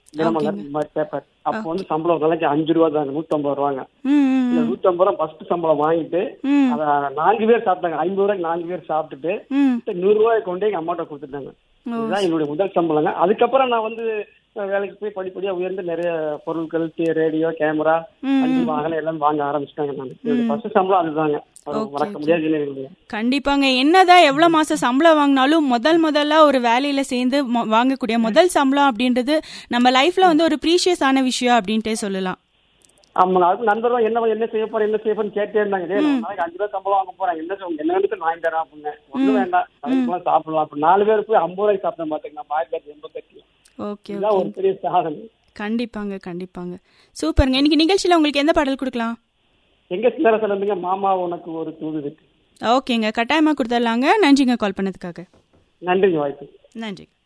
தினமலர் இந்த மாதிரி பேப்பர் அப்போ வந்து சம்பளம் ஒரு நாளைக்கு அஞ்சு ரூபா தாங்க நூத்தம்பது ரூபாங்க ம் ம், இந்த நூத்தம்பது ரூபா ஃபர்ஸ்ட் சம்பளம் வாங்கிட்டு ம் அத நான்கு பேர் சாப்பிட்டாங்க ஐம்பது ரூபாய்க்கு நான்கு பேர் சாப்பிட்டுட்டு ம் மிச்ச நூறு ரூபாய் கொண்டு எங்க அம்மாட்ட கொடுத்துட்டாங்க ஓ. இதுதான் என்னுடைய முதல் சம்பளங்க அதுக்கப்புறம் நான் வந்து அஹ், வேலைக்கு போய் படிப்படியா உயர்ந்து நிறைய பொருட்கள் டி- ரேடியோ கேமரா ம், வண்டி வாகனம் எல்லாம் வாங்க ஆரம்பிச்சிட்டாங்க நான் என்னுடைய ஃபர்ஸ்ட் சம்பளம் அதுதாங்க அது Okay, மறக்க முடியாது இல்லை கண்டிப்பாங்க என்னதான் எவ்வளவு மாசம் சம்பளம் வாங்கினாலும் முதல் முதல்ல ஒரு வேலையில சேர்ந்து மொ- வாங்கக்கூடிய முதல் சம்பளம் அப்படின்றது நம்ம லைஃப்ல வந்து ஒரு ப்ரீஷியஸ் ஆன விஷயம் அப்படின்ட்டே சொல்லலாம் ஆமாங்க அதுக்கு நண்பர்கள் என்ன என்ன செய்ய போறேன் என்ன செய்ய போறேன்னு கேட்டே இருந்தாங்க டேய் நான் நாளைக்கு அஞ்சு ரூபா சம்பளம் வாங்க போறேன் என்ன சொல்லுங்க என்ன வேணுக்கு வாங்கி தரேன் அப்படின்னு ஒண்ணும் வேண்டாம் அதுக்கெல்லாம் சாப்பிடலாம் அப்ப நாலு பேர் போய் ஐம்பது ரூபாய்க்கு சாப்பிட்டேன் பாத்துங்க நம்ம ஆயிரத்தி தொள்ளாயிரத்தி எண்பத்தெட்டுல ஓகே இதுதான் ஒரு பெரிய சாதனை கண்டிப்பாங்க கண்டிப்பாங்க சூப்பருங்க இன்னைக்கு நிகழ்ச்சியில உங்களுக்கு எந்த பாடல் கொடுக்கலாம் எங்க சிலரசல் இருந்துங்க மாமா உனக்கு ஒரு தூது இருக்கு ஓகேங்க கட்டாயமா கொடுத்துடலாங்க நன்றிங்க கால் பண்ணதுக்காக நன்றிங்க வாய்ப்பு நன்றி